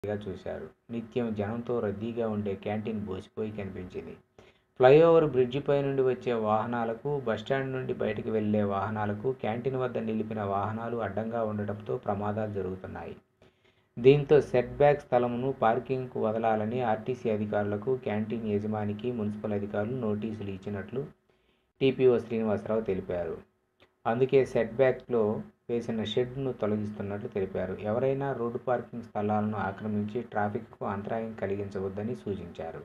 గా చూశారు నిత్యం జనంతో రద్దీగా ఉండే క్యాంటీన్ బోసిపోయి కనిపించింది ఫ్లైఓవర్ బ్రిడ్జిపై నుండి వచ్చే వాహనాలకు బస్టాండ్ నుండి బయటకు వెళ్లే వాహనాలకు క్యాంటీన్ వద్ద నిలిపిన వాహనాలు అడ్డంగా ఉండటంతో ప్రమాదాలు జరుగుతున్నాయి దీంతో సెట్ బ్యాక్ స్థలమును పార్కింగ్కు వదలాలని ఆర్టీసీ అధికారులకు క్యాంటీన్ యజమానికి మున్సిపల్ అధికారులు నోటీసులు ఇచ్చినట్లు టీపీఓ శ్రీనివాసరావు తెలిపారు అందుకే సెట్ బ్యాక్లో వేసిన షెడ్ను తొలగిస్తున్నట్లు తెలిపారు ఎవరైనా రోడ్డు పార్కింగ్ స్థలాలను ఆక్రమించి ట్రాఫిక్కు అంతరాయం కలిగించవద్దని సూచించారు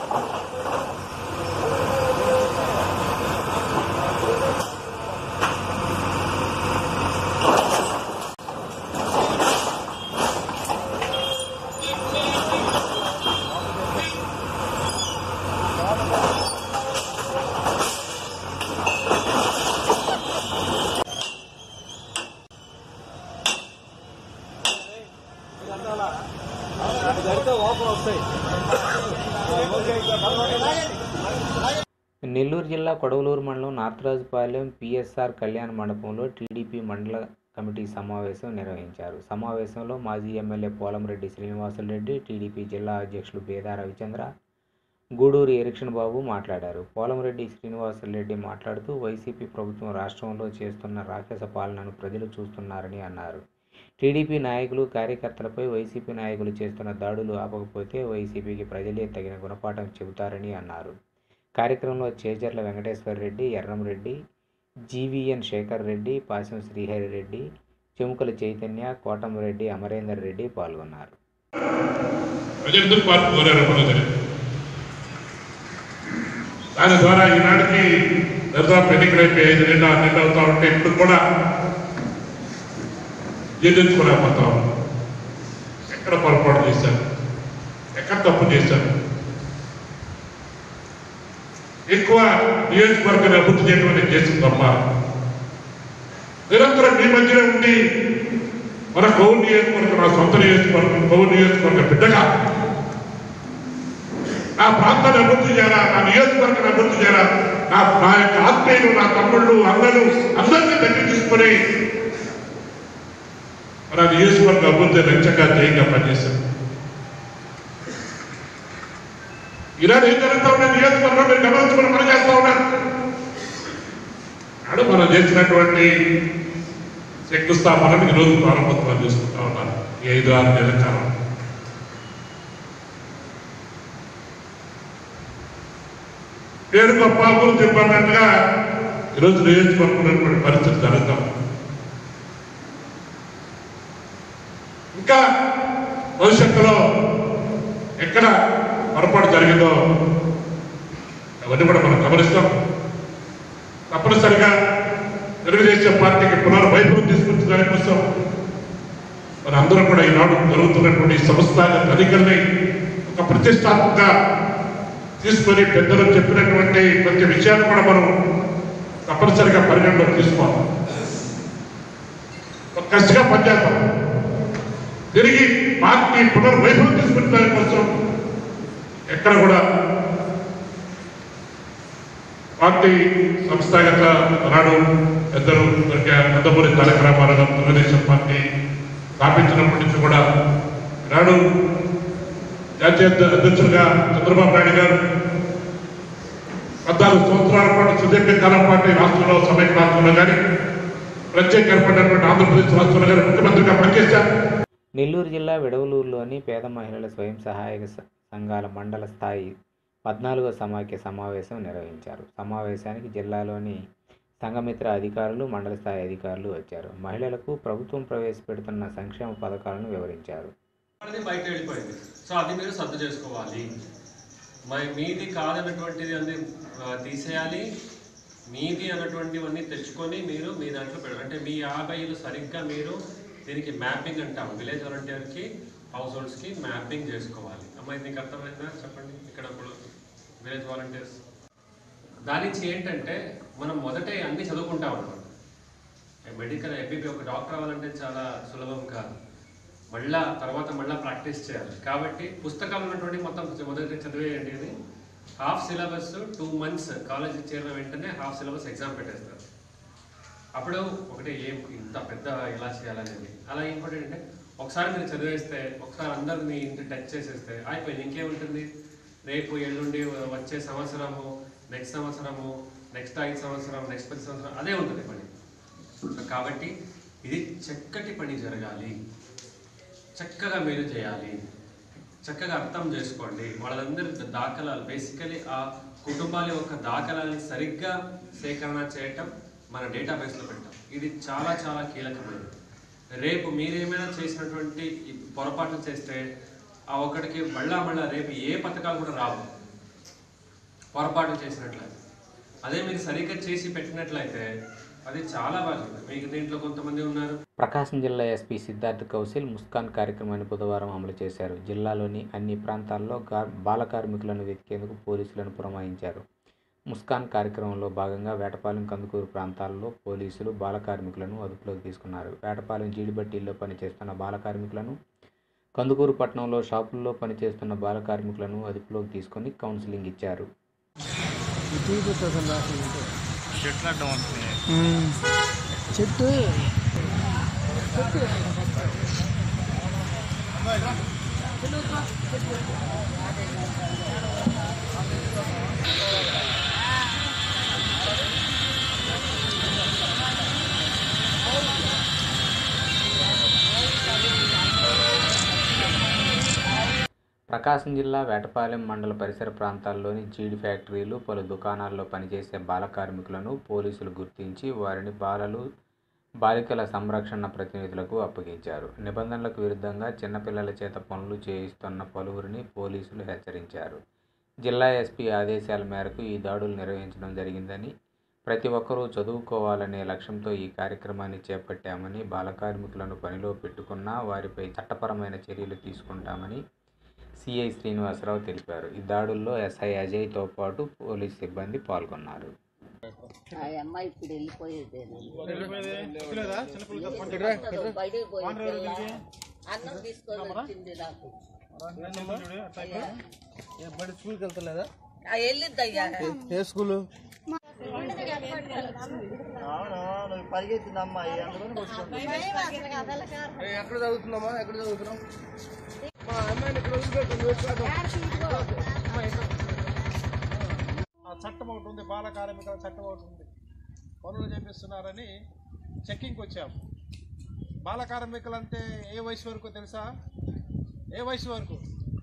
నెల్లూరు జిల్లా కొడవలూరు మండలం నార్తరాజుపాలెం పిఎస్ఆర్ కళ్యాణ మండపంలో టీడీపీ మండల కమిటీ సమావేశం నిర్వహించారు సమావేశంలో మాజీ ఎమ్మెల్యే పోలంరెడ్డి శ్రీనివాసులరెడ్డి టీడీపీ జిల్లా అధ్యక్షులు బేదా రవిచంద్ర గూడూరు ఎరిక్షన్ బాబు మాట్లాడారు పోలంరెడ్డి శ్రీనివాసులరెడ్డి మాట్లాడుతూ వైసీపీ ప్రభుత్వం రాష్ట్రంలో చేస్తున్న రాక్షస పాలనను ప్రజలు చూస్తున్నారని అన్నారు టీడీపీ నాయకులు కార్యకర్తలపై వైసీపీ నాయకులు చేస్తున్న దాడులు ఆపకపోతే వైసీపీకి ప్రజలే తగిన గుణపాఠం చెబుతారని అన్నారు కార్యక్రమంలో చేజర్ల వెంకటేశ్వర రెడ్డి ఎర్రంరెడ్డి జీవీఎన్ శేఖర్ రెడ్డి పాశం శ్రీహరి రెడ్డి చెముకల చైతన్య కోటంరెడ్డి అమరేందర్ రెడ్డి పాల్గొన్నారు ప్రజెందుకు మార్పు కోరారు మనకు తెలియదు దాని ద్వారా ఈనాటికి దాదాపు ఎన్నికలైపోయి ఐదు నిండా నిండా అవుతా ఉంటే ఇప్పుడు కూడా జీర్ణించుకోలేకపోతా ఉన్నాం ఎక్కడ పొరపాటు చేశారు ఎక్కడ తప్పు చేశారు ఎక్కువ నియోజకవర్గాన్ని అభివృద్ధి చేయడం అనేది చేసిందమ్మా నిరంతరం మీ మధ్యనే ఉండి మన కౌలు నియోజకవర్గం నా సొంత నియోజకవర్గం కౌలు నియోజకవర్గం బిడ్డగా నా ప్రాంతాన్ని అభివృద్ధి చేయాలా నా నియోజకవర్గాన్ని అభివృద్ధి చేయాలా నా నా యొక్క ఆత్మీయులు నా తమ్ముళ్ళు అన్నలు అందరినీ దగ్గర తీసుకొని మన నియోజకవర్గ అభివృద్ధి లక్ష్యంగా ధ్యేయంగా పనిచేశారు ఈనాడు ఏం జరుగుతా ఉన్నా నియోజకవర్గం మీరు గమనించుకుని పని చేస్తా ఉన్నారు నాడు మనం చేసినటువంటి శంకుస్థాపనని ఈరోజు ప్రారంభోత్సవం చేసుకుంటా ఉన్నారు ఈ ఐదు ఆరు నెలల కాలం పేరు గొప్ప అభివృద్ధి చెప్పినట్టుగా ఈరోజు నియోజకవర్గం పరిస్థితి జరుగుతాం ఇంకా భవిష్యత్తులో ఎక్కడ పొరపాటు జరిగిందో అవన్నీ కూడా మనం గమనిస్తాం తప్పనిసరిగా తెలుగుదేశం పార్టీకి పునర్వైభవం తీసుకొచ్చడానికి కోసం మన అందరం కూడా ఈనాడు జరుగుతున్నటువంటి సంస్థాగత ఎన్నికల్ని ఒక ప్రతిష్టాత్మక తీసుకొని పెద్దలు చెప్పినటువంటి ప్రతి విషయాన్ని కూడా మనం తప్పనిసరిగా పరిగణలోకి తీసుకోవాలి ఒక కసిగా పనిచేస్తాం తిరిగి పార్టీ పునర్వైభవం తీసుకునే దానికోసం ఎక్కడ కూడా పార్టీ సంస్థాగత నాడు పెద్దలు పెద్దమూరి తారక రామారావు తెలుగుదేశం పార్టీ స్థాపించినప్పటి నుంచి కూడా నాడు జాతీయ అధ్యక్షులుగా చంద్రబాబు నాయుడు గారు పద్నాలుగు సంవత్సరాల పాటు సుదీర్ఘకాలం పాటు రాష్ట్రంలో సమైక్య రాష్ట్రంలో కానీ ప్రత్యేక ఏర్పడినటువంటి ఆంధ్రప్రదేశ్ రాష్ట్రంలో కానీ ముఖ్యమంత్రిగా పనిచేశారు నెల్లూరు జిల్లా విడవలూరులోని పేద మహిళల స్వయం సహాయక స- సంఘాల మండల స్థాయి పద్నాలుగో సమాఖ్య సమావేశం నిర్వహించారు సమావేశానికి జిల్లాలోని సంఘమిత్ర అధికారులు మండల స్థాయి అధికారులు వచ్చారు మహిళలకు ప్రభుత్వం ప్రవేశపెడుతున్న సంక్షేమ పథకాలను వివరించారు అనేది బయట వెళ్ళిపోయింది సో అది మీరు సర్దు చేసుకోవాలి మరి మీది కాదన్నటువంటిది అన్ని ఆ, తీసేయాలి మీది అన్నటువంటివన్నీ తెచ్చుకొని మీరు మీ దాంట్లో పెట్టాలి అంటే మీ యాభైలు సరిగ్గా మీరు దీనికి మ్యాపింగ్ అంటాం విలేజ్ వాలంటీర్కి హౌస్ హోల్డ్స్కి మ్యాపింగ్ చేసుకోవాలి అమ్మాయి నీకు అర్థమైందా చెప్పండి ఇక్కడ ఇప్పుడు విలేజ్ వాలంటీర్స్ దాని నుంచి ఏంటంటే మనం మొదటే అన్ని చదువుకుంటాం అనమాట మెడికల్ ఎంబీబీ ఒక డాక్టర్ అవ్వాలంటే చాలా సులభం కాదు మళ్ళా తర్వాత మళ్ళా ప్రాక్టీస్ చేయాలి కాబట్టి పుస్తకాలు ఉన్నటువంటి మొత్తం మొదటి చదివేయండి ఇది హాఫ్ సిలబస్ టూ మంత్స్ కాలేజీకి చేరిన వెంటనే హాఫ్ సిలబస్ ఎగ్జామ్ పెట్టేస్తారు అప్పుడు ఒకటి ఏం ఇంత పెద్ద ఎలా చేయాలనేది అలా ఇంకోటి ఏంటంటే ఒకసారి మీరు చదివేస్తే ఒకసారి అందరు మీ ఇంటి టచ్ చేసేస్తే అయిపోయింది ఇంకేముంటుంది రేపు ఎల్లుండి వచ్చే సంవత్సరము నెక్స్ట్ సంవత్సరము నెక్స్ట్ ఐదు సంవత్సరం నెక్స్ట్ పది సంవత్సరం అదే ఉంటుంది పని సో కాబట్టి ఇది చక్కటి పని జరగాలి చక్కగా మీరు చేయాలి చక్కగా అర్థం చేసుకోండి వాళ్ళందరి దాఖలాలు బేసికలీ ఆ కుటుంబాల యొక్క దాఖలాన్ని సరిగ్గా సేకరణ చేయటం మన డేటాబేస్లో పెట్టాం ఇది చాలా చాలా కీలకమైనది రేపు మీరేమైనా చేసినటువంటి ఈ పొరపాట్లు చేస్తే ఆ ఒక్కడికి మళ్ళా మళ్ళా రేపు ఏ పథకాలు కూడా రావు పొరపాటు చేసినట్లయితే అదే మీరు సరిగ్గా చేసి పెట్టినట్లయితే అది చాలా బాగుంది మీకు దీంట్లో కొంతమంది ఉన్నారు ప్రకాశం జిల్లా ఎస్పీ సిద్ధార్థ్ కౌశల్ ముస్కాన్ కార్యక్రమాన్ని బుధవారం అమలు చేశారు జిల్లాలోని అన్ని ప్రాంతాల్లో గార్ బాల కార్మికులను వెతికేందుకు పోలీసులను పురమాయించారు ముస్కాన్ కార్యక్రమంలో భాగంగా వేటపాలెం కందుకూరు ప్రాంతాల్లో పోలీసులు బాల కార్మికులను అదుపులోకి తీసుకున్నారు వేటపాలెం జీడిబట్టీల్లో పనిచేస్తున్న బాల కార్మికులను కందుకూరు పట్టణంలో షాపుల్లో పనిచేస్తున్న బాల కార్మికులను అదుపులోకి తీసుకొని కౌన్సిలింగ్ ఇచ్చారు చెట్టు ప్రకాశం జిల్లా వేటపాలెం మండల పరిసర ప్రాంతాల్లోని జీడి ఫ్యాక్టరీలు పలు దుకాణాల్లో పనిచేసే బాల కార్మికులను పోలీసులు గుర్తించి వారిని బాలలు బాలికల సంరక్షణ ప్రతినిధులకు అప్పగించారు నిబంధనలకు విరుద్ధంగా చిన్నపిల్లల చేత పనులు చేయిస్తున్న పలువురిని పోలీసులు హెచ్చరించారు జిల్లా ఎస్పీ ఆదేశాల మేరకు ఈ దాడులు నిర్వహించడం జరిగిందని ప్రతి ఒక్కరూ చదువుకోవాలనే లక్ష్యంతో ఈ కార్యక్రమాన్ని చేపట్టామని బాల కార్మికులను పనిలో పెట్టుకున్నా వారిపై చట్టపరమైన చర్యలు తీసుకుంటామని సిఐ శ్రీనివాసరావు తెలిపారు ఈ దాడుల్లో ఎస్ఐ అజయ్తో పాటు పోలీస్ సిబ్బంది పాల్గొన్నారు ఆ అమ్మాయి ఇప్పుడు వెళ్ళిపోయేదేనా బయటకు పోయి పిల్ల అన్నం తీసుకొని వచ్చింది నాకు బడి స్కూల్కి వెళ్తలేదా ఆ వెళ్ళిద్దయ్యా ఏ స్కూలు పరిగెత్తింది అమ్మాయి అందులోనే కొట్టుకుంది ఎక్కడ చదువుతున్నామా ఎక్కడ చదువుతున్నాం మా అమ్మాయిని ఇక్కడ వదిలిపెట్టు నువ్వు ఎక్కడ ఆ చట్టం ఒకటి ఉంది బాల కార్మికుల చట్టం ఒకటి ఉంది పనులు చేపిస్తున్నారని చెక్కింగ్కి వచ్చాము బాల కార్మికులు అంటే ఏ వయసు వరకు తెలుసా ఏ వయసు వరకు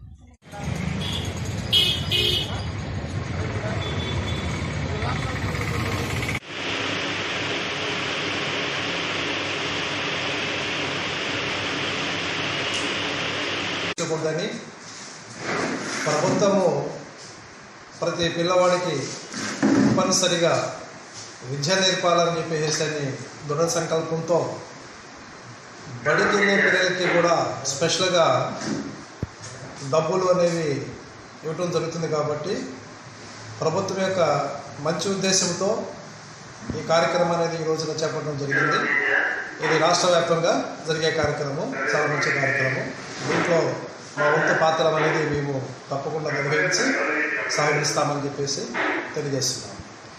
చేయకూడదని ప్రభుత్వము ప్రతి పిల్లవాడికి తప్పనిసరిగా విద్య నేర్పాలని చెప్పేసి అని దృఢ సంకల్పంతో బడికి వెళ్ళే పిల్లలకి కూడా స్పెషల్గా డబ్బులు అనేవి ఇవ్వటం జరుగుతుంది కాబట్టి ప్రభుత్వం యొక్క మంచి ఉద్దేశంతో ఈ కార్యక్రమం అనేది ఈ రోజున చేపట్టడం జరిగింది ఇది రాష్ట్ర వ్యాప్తంగా జరిగే కార్యక్రమం చాలా మంచి కార్యక్రమం దీంట్లో మా వంతు పాత్ర అనేది మేము తప్పకుండా నిర్వహించి సహకరిస్తామని చెప్పేసి తెలియజేస్తున్నాం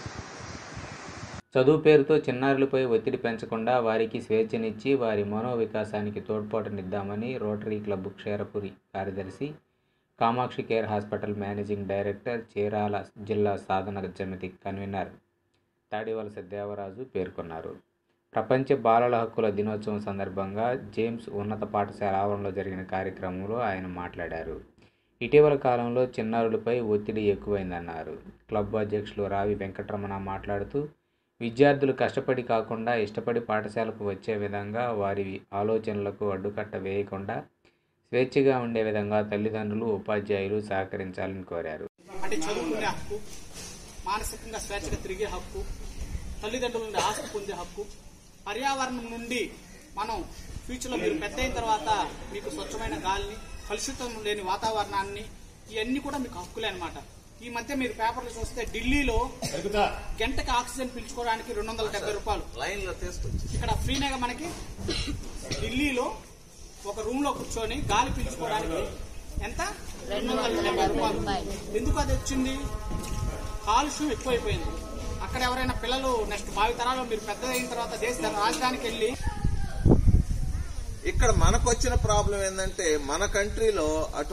చదువు పేరుతో చిన్నారులపై ఒత్తిడి పెంచకుండా వారికి స్వేచ్ఛనిచ్చి వారి మనోవికాసానికి తోడ్పాటునిద్దామని రోటరీ క్లబ్ క్షేరపురి కార్యదర్శి Kamakshi care hospital managing director Chirala జిల్లా సాధన సమితి కన్వీనర్ తాడివలస దేవరాజు పేర్కొన్నారు ప్రపంచ బాలల హక్కుల దినోత్సవం సందర్భంగా జేమ్స్ ఉన్నత పాఠశాల ఆవరణలో జరిగిన కార్యక్రమంలో ఆయన మాట్లాడారు ఇటీవల కాలంలో చిన్నారులపై ఒత్తిడి ఎక్కువైందన్నారు క్లబ్ అధ్యక్షులు రావి వెంకటరమణ మాట్లాడుతూ విద్యార్థులు కష్టపడి కాకుండా ఇష్టపడి పాఠశాలకు వచ్చే విధంగా వారి ఆలోచనలకు అడ్డుకట్ట వేయకుండా స్వేచ్ఛగా ఉండే విధంగా తల్లిదండ్రులు ఉపాధ్యాయులు సహకరించాలని కోరారు అంటే చదువుకునే హక్కు మానసికంగా స్వేచ్ఛగా తిరిగే హక్కు తల్లిదండ్రుల నుండి ఆస్తి పొందే హక్కు పర్యావరణం నుండి మనం ఫ్యూచర్లో మీరు పెద్ద అయిన తర్వాత మీకు స్వచ్ఛమైన గాలిని కలుషితం లేని వాతావరణాన్ని ఇవన్నీ కూడా మీకు హక్కులే అనమాట ఈ మధ్య మీరు పేపర్లు చూస్తే ఢిల్లీలో గంటకి ఆక్సిజన్ పీల్చుకోవడానికి రెండు వందల డెబ్బై రూపాయలు ఇక్కడ ఫ్రీనేగా మనకి ఢిల్లీలో ఒక రూమ్ లో కూర్చొని గాలి పీల్చుకోవడానికి ఎంత రెండు వందల డెబ్బై రూపాయలు ఎందుకు అది వచ్చింది కాలుష్యం ఎక్కువైపోయింది అక్కడ ఎవరైనా పిల్లలు నెక్స్ట్ భావి తరాలు మీరు పెద్ద అయిన తర్వాత దేశ రాజధానికి వెళ్ళి ఇక్కడ మనకు వచ్చిన ప్రాబ్లం ఏంటంటే మన కంట్రీలో అటు